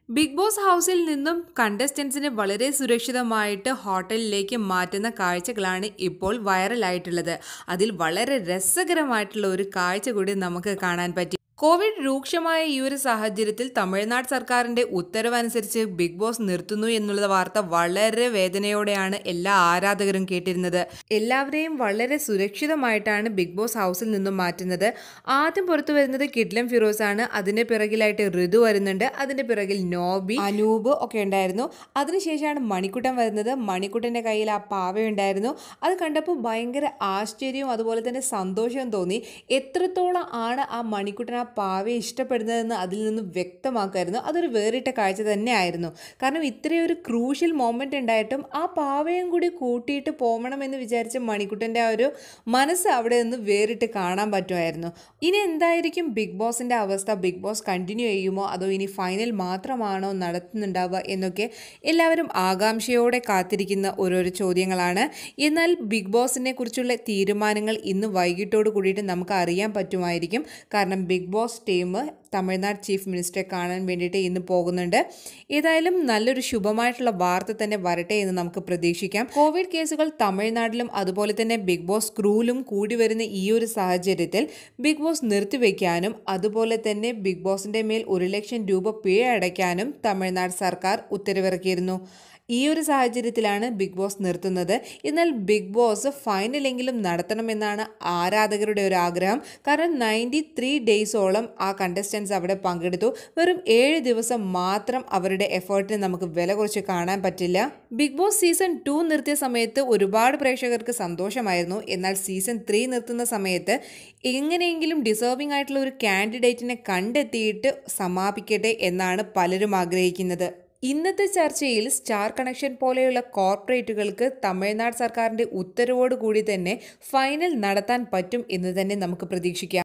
big boss ഹൗസിൽ നിന്നും കണ്ടസ്റ്റൻസിനെ വളരെ സുരക്ഷിതമായിട്ട് ഹോട്ടലിലേക്ക് മാറ്റുന്ന കാഴ്ചകളാണ് ഇപ്പോൾ വൈറലായിട്ടുള്ളത് അതിൽ വളരെ രസകരമായിട്ടുള്ള ഒരു കാഴ്ച കൂടി നമുക്ക് കാണാൻ പറ്റി കോവിഡ് രൂക്ഷമായ ഈ ഒരു സാഹചര്യത്തിൽ തമിഴ്നാട് സർക്കാരിന്റെ ഉത്തരവനുസരിച്ച് ബിഗ് ബോസ് നിർത്തുന്നു എന്നുള്ള വാർത്ത വളരെ വേദനയോടെയാണ് എല്ലാ ആരാധകരും കേട്ടിരുന്നത് എല്ലാവരെയും വളരെ സുരക്ഷിതമായിട്ടാണ് ബിഗ് ബോസ് ഹൗസിൽ നിന്നും മാറ്റുന്നത് ആദ്യം പുറത്തു വരുന്നത് കിഡ്ലം ഫിറോസ് ആണ് അതിന്റെ പിറകിലായിട്ട് ഋതു വരുന്നുണ്ട് അതിന്റെ പിറകിൽ നോബി അനൂപ് ഒക്കെ ഉണ്ടായിരുന്നു അതിനുശേഷമാണ് മണിക്കുട്ടൻ വരുന്നത് മണിക്കുട്ടന്റെ കയ്യിൽ ആ പാവയുണ്ടായിരുന്നു അത് കണ്ടപ്പോൾ ഭയങ്കര ആശ്ചര്യവും അതുപോലെ തന്നെ സന്തോഷവും തോന്നി എത്രത്തോളം ആണ് ആ മണിക്കുട്ടൻ ആ പാവയെ ഇഷ്ടപ്പെടുന്നതെന്ന് അതിൽ നിന്ന് വ്യക്തമാക്കുമായിരുന്നു അതൊരു വേറിട്ട കാഴ്ച തന്നെയായിരുന്നു കാരണം ഇത്രയും ഒരു ക്രൂഷ്യൽ മൊമെൻ്റ് ഉണ്ടായിട്ടും ആ പാവയും കൂടി കൂട്ടിയിട്ട് പോകണമെന്ന് വിചാരിച്ച മണിക്കുട്ടൻ്റെ ആ ഒരു മനസ്സ് അവിടെ നിന്ന് വേറിട്ട് കാണാൻ പറ്റുമായിരുന്നു ഇനി എന്തായിരിക്കും ബിഗ് ബോസിൻ്റെ അവസ്ഥ ബിഗ് ബോസ് കണ്ടിന്യൂ ചെയ്യുമോ അതോ ഇനി ഫൈനൽ മാത്രമാണോ നടത്തുന്നുണ്ടാവുക എന്നൊക്കെ എല്ലാവരും ആകാംക്ഷയോടെ കാത്തിരിക്കുന്ന ഓരോരോ ചോദ്യങ്ങളാണ് എന്നാൽ ബിഗ് ബോസിനെ കുറിച്ചുള്ള തീരുമാനങ്ങൾ ഇന്ന് വൈകിട്ടോട് കൂടിയിട്ട് നമുക്ക് അറിയാൻ പറ്റുമായിരിക്കും കാരണം Big Boss team Tamil Nadu chief മിനിസ്റ്ററെ കാണാൻ വേണ്ടിയിട്ട് ഇന്ന് പോകുന്നുണ്ട് ഏതായാലും നല്ലൊരു ശുഭമായിട്ടുള്ള വാർത്ത തന്നെ വരട്ടെ എന്ന് നമുക്ക് പ്രതീക്ഷിക്കാം കോവിഡ് കേസുകൾ തമിഴ്നാട്ടിലും അതുപോലെ തന്നെ ബിഗ് ബോസ് ക്രൂലും കൂടി വരുന്ന ഈ ഒരു സാഹചര്യത്തിൽ ബിഗ് ബോസ് നിർത്തിവെക്കാനും അതുപോലെ തന്നെ ബിഗ് ബോസിന്റെ മേൽ ഒരു ലക്ഷം രൂപ പിഴ അടയ്ക്കാനും തമിഴ്നാട് സർക്കാർ ഉത്തരവിറക്കിയിരുന്നു ഈ ഒരു സാഹചര്യത്തിലാണ് ബിഗ് ബോസ് നിർത്തുന്നത് എന്നാൽ ബിഗ് ബോസ് ഫൈനലെങ്കിലും നടത്തണമെന്നാണ് ആരാധകരുടെ ഒരു ആഗ്രഹം കാരണം നയൻറ്റി ത്രീ ഡേയ്സോളം ആ കണ്ടസ്റ്റൻസ് അവിടെ പങ്കെടുത്തു വെറും ഏഴ് ദിവസം മാത്രം അവരുടെ എഫേർട്ടിന് നമുക്ക് വില കുറച്ച് കാണാൻ പറ്റില്ല ബിഗ് ബോസ് സീസൺ ടു നിർത്തിയ സമയത്ത് ഒരുപാട് പ്രേക്ഷകർക്ക് സന്തോഷമായിരുന്നു എന്നാൽ സീസൺ ത്രീ നിർത്തുന്ന സമയത്ത് എങ്ങനെയെങ്കിലും ഡിസേർവിംഗ് ആയിട്ടുള്ള ഒരു കാൻഡിഡേറ്റിനെ കണ്ടെത്തിയിട്ട് സമാപിക്കട്ടെ എന്നാണ് പലരും ആഗ്രഹിക്കുന്നത് ഇന്നത്തെ ചർച്ചയിൽ സ്റ്റാർ കണക്ഷൻ പോലെയുള്ള കോർപ്പറേറ്റുകൾക്ക് തമിഴ്നാട് സർക്കാരിന്റെ ഉത്തരവോട് കൂടി തന്നെ ഫൈനൽ നടത്താൻ പറ്റും എന്ന് തന്നെ നമുക്ക് പ്രതീക്ഷിക്കാം